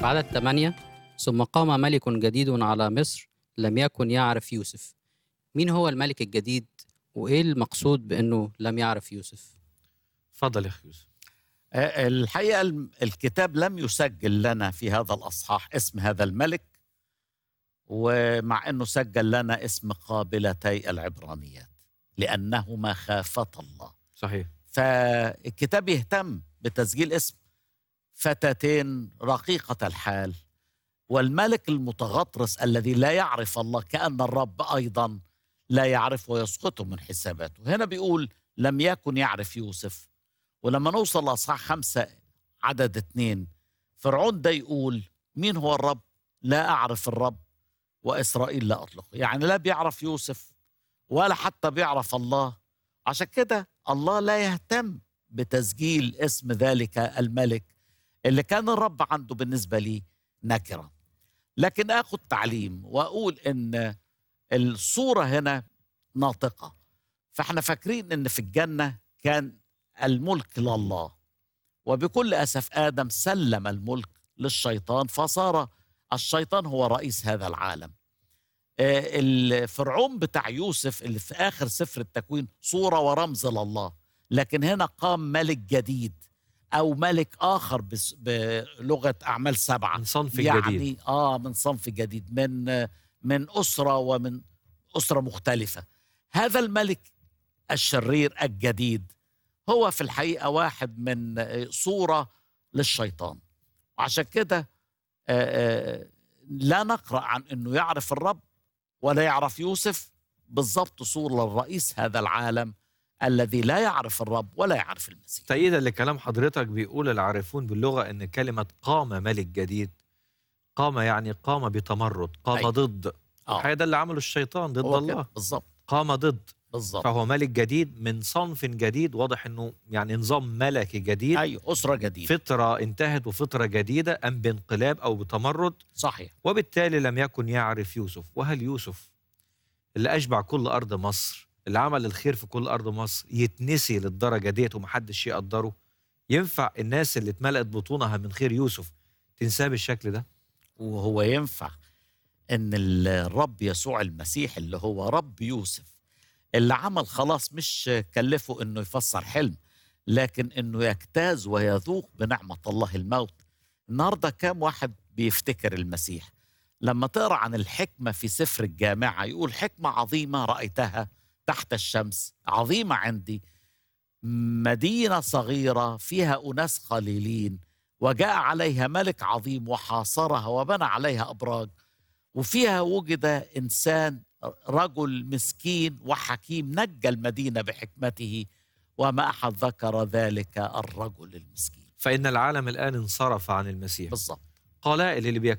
في عدد 8 ثم قام ملك جديد على مصر لم يكن يعرف يوسف مين هو الملك الجديد وايه المقصود بانه لم يعرف يوسف اتفضل يا اخي يوسف آه، الحقيقة الم- الكتاب لم يسجل لنا في هذا الأصحاح اسم هذا الملك ومع أنه سجل لنا اسم قابلتي العبرانيات لأنهما خافتا الله صحيح فالكتاب يهتم بتسجيل اسم فتاتين رقيقة الحال والملك المتغطرس الذي لا يعرف الله كأن الرب أيضا لا يعرف ويسقطه من حساباته هنا بيقول لم يكن يعرف يوسف ولما نوصل لأصحاح خمسة عدد اتنين فرعون ده يقول مين هو الرب لا أعرف الرب وإسرائيل لا أطلقه يعني لا بيعرف يوسف ولا حتى بيعرف الله عشان كده الله لا يهتم بتسجيل اسم ذلك الملك اللي كان الرب عنده بالنسبة لي نكرة لكن أخذ تعليم وأقول إن الصورة هنا ناطقة فاحنا فاكرين إن في الجنة كان الملك لله وبكل أسف آدم سلم الملك للشيطان فصار الشيطان هو رئيس هذا العالم آه، الفرعون بتاع يوسف اللي في آخر سفر التكوين صورة ورمز لله لكن هنا قام ملك جديد أو ملك آخر بس- بلغة أعمال سبعة من صنف يعني جديد اه من صنف جديد من من اسره ومن اسره مختلفه هذا الملك الشرير الجديد هو في الحقيقه واحد من آه، صوره للشيطان وعشان كده آه، آه، لا نقرا عن انه يعرف الرب ولا يعرف يوسف بالضبط صوره للرئيس هذا العالم الذي لا يعرف الرب ولا يعرف المسيح تأييدا لكلام حضرتك بيقول العارفون باللغة أن كلمة قام ملك جديد قام يعني قام بتمرد قام أيوة. ضد آه. الحقيقة ده اللي عمله الشيطان ضد هو الله كده بالضبط قام ضد بالضبط فهو ملك جديد من صنف جديد واضح انه يعني نظام ملكي جديد ايوه اسره جديده فترة انتهت وفترة جديدة أم بانقلاب أو بتمرد صحيح وبالتالي لم يكن يعرف يوسف وهل يوسف اللي أشبع كل أرض مصر اللي عمل الخير في كل أرض مصر يتنسي للدرجة ديت ومحدش يقدره ينفع الناس اللي اتملأت بطونها من خير يوسف تنساه بالشكل ده وهو ينفع ان الرب يسوع المسيح اللي هو رب يوسف اللي عمل خلاص مش كلفه انه يفسر حلم لكن انه يجتاز ويذوق بنعمه الله الموت النهارده كام واحد بيفتكر المسيح لما تقرا عن الحكمه في سفر الجامعه يقول حكمه عظيمه رايتها تحت الشمس عظيمه عندي مدينه صغيره فيها اناس قليلين وجاء عليها ملك عظيم وحاصرها وبنى عليها ابراج وفيها وجد انسان رجل مسكين وحكيم نجى المدينه بحكمته وما احد ذكر ذلك الرجل المسكين فإن العالم الآن انصرف عن المسيح بالضبط قلائل اللي